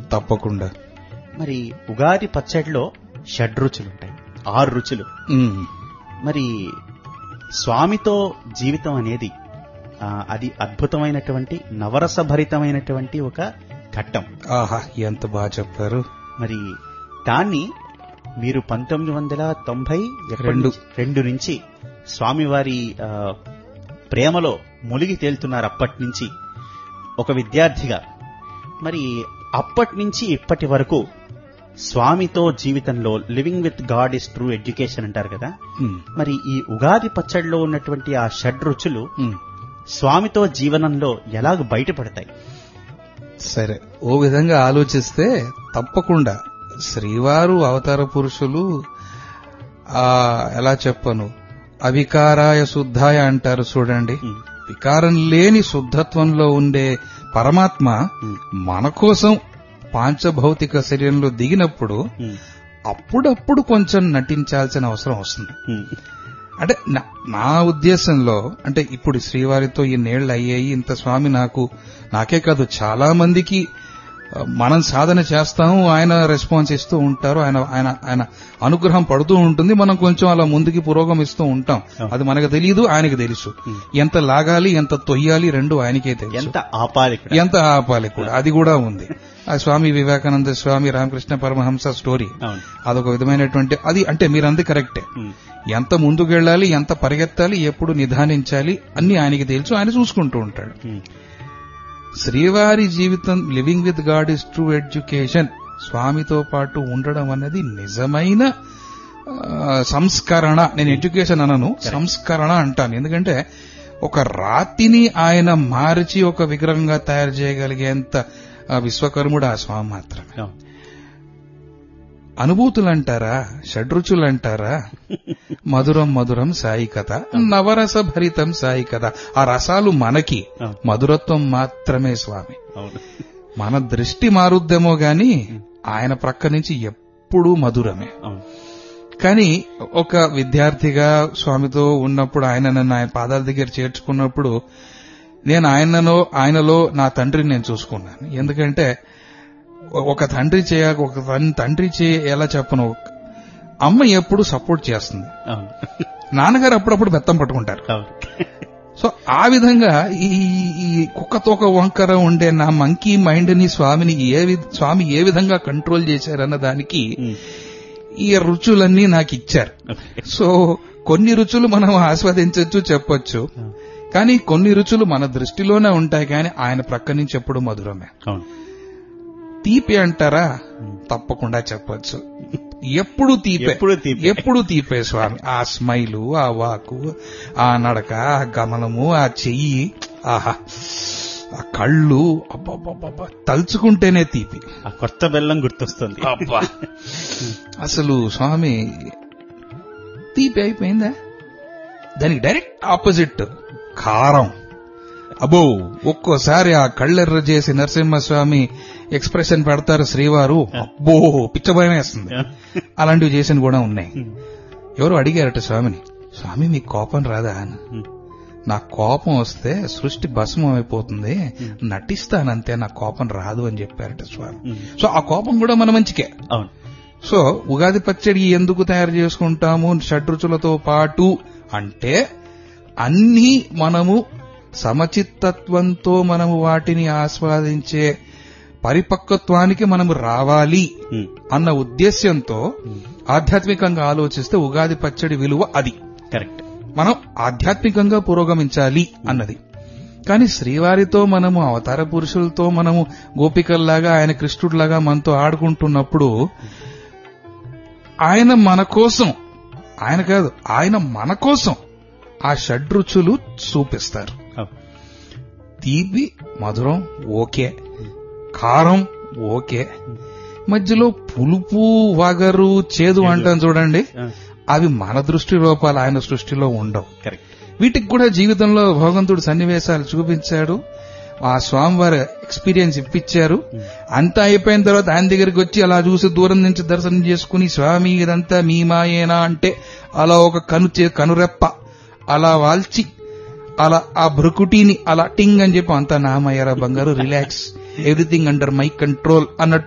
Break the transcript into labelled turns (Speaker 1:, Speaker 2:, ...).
Speaker 1: తప్పకుండా
Speaker 2: మరి ఉగాది పచ్చడిలో షడ్రుచులు ఉంటాయి ఆరు రుచులు
Speaker 1: ఉమ్.
Speaker 2: మరి స్వామితో జీవితం అనేది ఆ, అది అద్భుతమైనటువంటి నవరసభరితమైనటువంటి ఒక ఘట్టం
Speaker 1: ఆహా ఎంత బాగా చెప్పారు
Speaker 2: మరి దాన్ని మీరు పంతొమ్మిది వందల తొంభై ఎప్పటి
Speaker 1: రెండు.
Speaker 2: నుంచి- రెండు నుంచి స్వామివారి ఆ, ప్రేమలో మునిగి తేలుతున్నారు అప్పటి నుంచి ఒక విద్యార్థిగా మరి అప్పటి నుంచి ఇప్పటి వరకు స్వామితో జీవితంలో living with God is true education అంటారు కదా
Speaker 1: ఉమ్.
Speaker 2: మరి ఈ ఉగాది పచ్చడిలో ఉన్నటువంటి ఆ షడ్ రుచులు
Speaker 1: ఉమ్.
Speaker 2: స్వామితో జీవనంలో ఎలాగ బయటపడతాయి
Speaker 1: సరే ఓ విధంగా ఆలోచిస్తే తప్పకుండా శ్రీవారు అవతార పురుషులు ఆ ఎలా చెప్పను అవికారాయ శుద్ధాయ అంటారు చూడండి
Speaker 2: ఉమ్,
Speaker 1: వికారం లేని శుద్ధత్వంలో ఉండే పరమాత్మ
Speaker 2: ఉమ్,
Speaker 1: మన కోసం పాంచభౌతిక శరీరంలో దిగినప్పుడు
Speaker 2: ఉమ్,
Speaker 1: అప్పుడప్పుడు కొంచెం నటించాల్సిన అవసరం వస్తుంది
Speaker 2: ఉమ్,
Speaker 1: అంటే నా- నా ఉద్దేశంలో అంటే ఇప్పుడు శ్రీవారితో ఈ నేళ్లు అయ్యాయి ఇంత స్వామి నాకు నాకే కాదు చాలా మందికి ఆ, మనం సాధన చేస్తాము ఆయన రెస్పాన్స్ ఇస్తూ ఉంటారు ఆయన ఆయన ఆయన అనుగ్రహం పడుతూ ఉంటుంది మనం కొంచెం అలా ముందుకి పురోగమిస్తూ ఉంటాం అది మనకు తెలియదు ఆయనకు తెలుసు ఎంత లాగాలి ఎంత తొయ్యాలి రెండు ఆయనకే తెలుసు
Speaker 2: ఎంత ఆపాలి కూడా.
Speaker 1: ఎంత ఆపాలి కూడా అది కూడా ఉంది ఆ స్వామి వివేకానంద స్వామి రామకృష్ణ పరమహంస స్టోరీ
Speaker 2: అవును
Speaker 1: అదొక విధమైనటువంటి అది అంటే మీరంది కరెక్టే
Speaker 2: ఉమ్,
Speaker 1: ఎంత ముందుకెళ్ళాలి ఎంత పరిగెత్తాలి ఎప్పుడు నిదానించాలి అన్ని ఆయనకి తెలుసు ఆయన చూసుకుంటూ ఉంటాడు
Speaker 2: ఉమ్,
Speaker 1: శ్రీవారి జీవితం living with God is true education స్వామితో పాటు ఉండడం అనేది నిజమైన ఆ, సంస్కరణ నేను ఎడ్యుకేషన్ అనను సంస్కరణ అంటాను ఎందుకంటే ఒక రాతిని ఆయన మార్చి ఒక విగ్రహంగా తయారు చేయగలిగేంత ఆ, విశ్వకర్ముడు ఆ స్వామి మాత్రమే
Speaker 2: అవును
Speaker 1: అనుభూతులంటారా షడ్రుచులంటారా మధురం మధురం సాయి కథ నవరస భరితం సాయి కథ ఆ రసాలు మనకి
Speaker 2: అవును.
Speaker 1: మధురత్వం మాత్రమే స్వామి
Speaker 2: అవును
Speaker 1: మన దృష్టి మారుద్దేమో గాని ఆయన ప్రక్క నుంచి ఎప్పుడూ మధురమే
Speaker 2: అవును
Speaker 1: కానీ ఒక విద్యార్థిగా స్వామితో ఉన్నప్పుడు ఆయన నన్ను ఆయన పాదాల దగ్గర చేర్చుకున్నప్పుడు నేను ఆయనలో ఆయనలో నా తండ్రిని నేను చూసుకున్నాను ఎందుకంటే ఒక తండ్రి చేయక ఒక తన్- తండ్రి చే ఎలా చెప్పను అమ్మ ఎప్పుడు సపోర్ట్ చేస్తుంది
Speaker 2: అవును
Speaker 1: నాన్నగారు అప్పుడప్పుడు బెత్తం పట్టుకుంటారు
Speaker 2: అవును
Speaker 1: సో ఆ విధంగా ఈ ఈ కుక్కతోక వంకర ఉండే నా మంకీ మైండ్ ని స్వామిని ఏ వి- స్వామి ఏ విధంగా కంట్రోల్ చేశారన్న దానికి
Speaker 2: ఉమ్,
Speaker 1: ఈ రుచులన్నీ నాకు ఇచ్చారు
Speaker 2: ఓకే.
Speaker 1: సో కొన్ని రుచులు మనం ఆస్వాదించవచ్చు చెప్పొచ్చు
Speaker 2: అవును.
Speaker 1: కానీ కొన్ని రుచులు మన దృష్టిలోనే ఉంటాయి కానీ ఆయన ప్రక్క నుంచి ఎప్పుడు మధురమే
Speaker 2: అవును
Speaker 1: తీపి అంటారా తప్పకుండా చెప్పొచ్చు ఎప్పుడు తీపే
Speaker 2: ఎప్పుడూ తీపే.
Speaker 1: ఎప్పుడు తీపే స్వామి ఆ స్మైలు ఆ వాకు ఆ నడక ఆ గమనము ఆ చెయ్యి ఆహా ఆ కళ్ళు అబ్బబ్బబ్బబ్బ తలుచుకుంటేనే తీపి
Speaker 2: ఆ కొత్త బెల్లం గుర్తొస్తుంది
Speaker 1: అబ్బా అసలు స్వామి తీపి అయిపోయిందా దానికి డైరెక్ట్ ఆపోజిట్ కారం అబ్బో ఒక్కోసారి ఆ కళ్ళెర్ర చేసి నరసింహస్వామి ఎక్స్ప్రెషన్ పెడతారు శ్రీవారు అబ్బో పిచ్చభయం వేస్తుంది అలాంటివి చేసిన కూడా ఉన్నాయి ఎవరు అడిగారట స్వామిని స్వామి మీకు కోపం రాదా అని
Speaker 2: ఉమ్,
Speaker 1: నా కోపం వస్తే సృష్టి భస్మం అయిపోతుంది నటిస్తానంతే నా కోపం రాదు అని చెప్పారట స్వామి
Speaker 2: ఉమ్,
Speaker 1: సో ఆ కోపం కూడా మన మంచికే
Speaker 2: అవును
Speaker 1: సో ఉగాది పచ్చడి ఎందుకు తయారు చేసుకుంటాము షడ్రుచులతో పాటు అంటే అన్నీ మనము సమచిత్తత్వంతో మనము వాటిని ఆస్వాదించే పరిపక్వత్వానికి మనము రావాలి
Speaker 2: ఉమ్,
Speaker 1: అన్న ఉద్దేశ్యంతో
Speaker 2: ఉమ్,
Speaker 1: ఆధ్యాత్మికంగా ఆలోచిస్తే ఉగాది పచ్చడి విలువ అది
Speaker 2: కరెక్ట్
Speaker 1: మనం ఆధ్యాత్మికంగా పురోగమించాలి అన్నది కానీ శ్రీవారితో మనము అవతార పురుషులతో మనము గోపికల్లాగా ఆయన కృష్ణుడిలాగా మనతో ఆడుకుంటున్నప్పుడు ఆయన మన కోసం ఆయన కాదు ఆయన మన కోసం ఆ షడ్రుచులు చూపిస్తారు
Speaker 2: అవును
Speaker 1: తీపి మధురం ఓకే కారం ఓకే మధ్యలో పులుపు వగరు చేదు అంటాం చూడండి అవి మన దృష్టి రూపాలు ఆయన సృష్టిలో ఉండవు
Speaker 2: కరెక్ట్
Speaker 1: వీటికి కూడా జీవితంలో భగవంతుడు సన్నివేశాలు చూపించాడు ఆ స్వామివారి ఎక్స్పీరియన్స్ ఇప్పించారు అంతా అయిపోయిన తర్వాత ఆయన దగ్గరికి వచ్చి అలా చూసి దూరం నుంచి దర్శనం చేసుకుని స్వామి ఇదంతా మీ మాయేనా అంటే అలా ఒక కను చే- కనురెప్ప అలా వాల్చి అలా ఆ భృకుటిని అలా టింగ్ అని చెప్పి అంతా నామయ్యారా బంగారు relax everything under my control అన్నట్టు